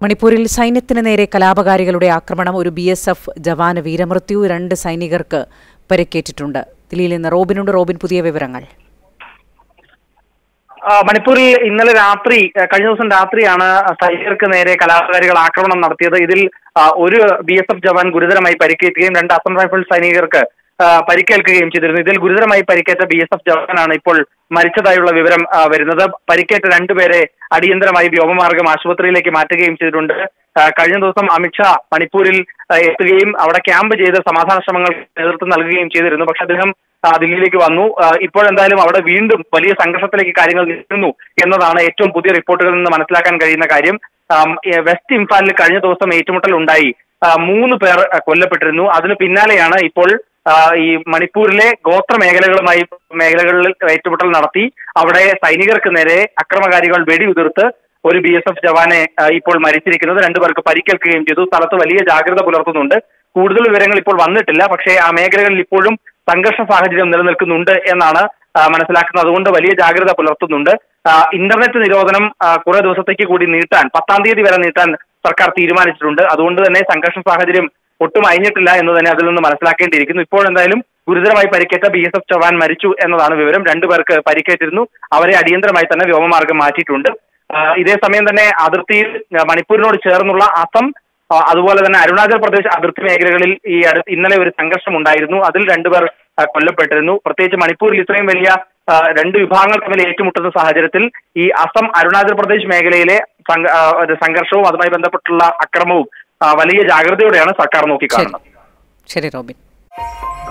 മണിപ്പൂരിൽ സൈന്യത്തിന് നേരെ കലാപകാരികളുടെ ആക്രമണം ഒരു ബി എസ് എഫ് ജവാന് വീരമൃത്യു രണ്ട് സൈനികർക്ക് പരിക്കേറ്റിട്ടുണ്ട് ദില്ലിയിൽ നിന്ന് റോബിനുണ്ട് റോബിൻ പുതിയ വിവരങ്ങൾ ആ, മണിപ്പൂരിൽ ഇന്നലെ രാത്രി ആ, കഴിഞ്ഞ ദിവസം രാത്രിയാണ് സൈനികർക്ക് നേരെ കലാപകാരികൾ ആക്രമണം നടത്തിയത് ഇതിൽ ആ, ഒരു ബി എസ് എഫ് ജവാൻ ഗുരുതരമായി പരിക്കേറ്റുകയും രണ്ട് അസം റൈഫിൾ സൈനികർക്ക് ആ, പരിക്കേൽക്കുകയും ചെയ്തിരുന്നു ഇതിൽ ഗുരുതരമായി പരിക്കേറ്റ ബി എസ് എഫ് ജവാനാണ് ഇപ്പോൾ മരിച്ചതായുള്ള വിവരം ആ, വരുന്നത് പരിക്കേറ്റ രണ്ടുപേരെ അടിയന്തരമായി വ്യോമമാർഗം ആശുപത്രിയിലേക്ക് മാറ്റുകയും ചെയ്തിട്ടുണ്ട് ആ, കഴിഞ്ഞ ദിവസം അമിത്ഷാ മണിപ്പൂരിൽ ആ, എത്തുകയും അവിടെ ക്യാമ്പ് ചെയ്ത് സമാധാന ശ്രമങ്ങൾക്ക് നേതൃത്വം നൽകുകയും ചെയ്തിരുന്നു പക്ഷെ അദ്ദേഹം ആ, ദില്ലിയിലേക്ക് വന്നു ആ, ഇപ്പോഴെന്തായാലും അവിടെ വീണ്ടും വലിയ സംഘർഷത്തിലേക്ക് കാര്യങ്ങൾ നീങ്ങുന്നു എന്നതാണ് ഏറ്റവും പുതിയ റിപ്പോർട്ടുകളിൽ നിന്ന് മനസ്സിലാക്കാൻ കഴിയുന്ന കാര്യം ആം, ഏ, വെസ്റ്റ് ഇംഫാലിൽ കഴിഞ്ഞ ദിവസം ഏറ്റുമുട്ടൽ ഉണ്ടായി ആ, മൂന്ന് പേർ ആ, കൊല്ലപ്പെട്ടിരുന്നു അതിന് പിന്നാലെയാണ് ഇപ്പോൾ ആ, ഈ മണിപ്പൂരിലെ ഗോത്ര മേഖലകളുമായി മേഖലകളിൽ ഏറ്റുമുട്ടൽ നടത്തി അവിടെ സൈനികർക്ക് നേരെ അക്രമകാരികൾ വെടിയുതിർത്ത് ഒരു ബി എസ് എഫ് ജവാനെ ആ, ഇപ്പോൾ മരിച്ചിരിക്കുന്നത് രണ്ടുപേർക്ക് പരിക്കേൽക്കുകയും ചെയ്തു സ്ഥലത്ത് വലിയ ജാഗ്രത പുലർത്തുന്നുണ്ട് കൂടുതൽ വിവരങ്ങൾ ഇപ്പോൾ വന്നിട്ടില്ല പക്ഷേ ആ മേഖലകളിൽ ഇപ്പോഴും സംഘർഷ സാഹചര്യം നിലനിൽക്കുന്നുണ്ട് എന്നാണ് ആ, മനസ്സിലാക്കുന്നത് അതുകൊണ്ട് വലിയ ജാഗ്രത പുലർത്തുന്നുണ്ട് ആ, ഇന്റർനെറ്റ് നിരോധനം ആ, കുറെ ദിവസത്തേക്ക് കൂടി നീട്ടാൻ പത്താം തീയതി വരെ നീട്ടാൻ സർക്കാർ തീരുമാനിച്ചിട്ടുണ്ട് അതുകൊണ്ട് തന്നെ സംഘർഷ സാഹചര്യം ഒട്ടും അയഞ്ഞിട്ടില്ല എന്ന് തന്നെ അതിൽ നിന്ന് മനസ്സിലാക്കേണ്ടിയിരിക്കുന്നു ഇപ്പോൾ എന്തായാലും ഗുരുതരമായി പരിക്കേറ്റ ബി എസ് എഫ് ജവാൻ മരിച്ചു എന്നതാണ് വിവരം രണ്ടുപേർക്ക് പരിക്കേറ്റിരുന്നു അവരെ അടിയന്തരമായി തന്നെ വ്യോമമാർഗം മാറ്റിയിട്ടുണ്ട് ആ, ഇതേ സമയം തന്നെ അതിർത്തിയിൽ ആ, മണിപ്പൂരിനോട് ചേർന്നുള്ള അസം ആ, അതുപോലെ തന്നെ അരുണാചൽ പ്രദേശ് അതിർത്തി മേഖലകളിൽ ഈ അടുത്ത് ഇന്നലെ ഒരു സംഘർഷം ഉണ്ടായിരുന്നു അതിൽ രണ്ടുപേർ ആ, കൊല്ലപ്പെട്ടിരുന്നു പ്രത്യേകിച്ച് മണിപ്പൂരിൽ ഇത്രയും വലിയ ആ, രണ്ട് വിഭാഗങ്ങൾ തമ്മിൽ ഏറ്റുമുട്ടുന്ന സാഹചര്യത്തിൽ ഈ അസം അരുണാചൽ പ്രദേശ് മേഖലയിലെ സംഘ- ആ, ഒരു സംഘർഷവും അതുമായി ബന്ധപ്പെട്ടുള്ള അക്രമവും ആ, വലിയ ജാഗ്രതയോടെയാണ് സർക്കാർ നോക്കിക്കാണുന്നത് ശരി റോബിൻ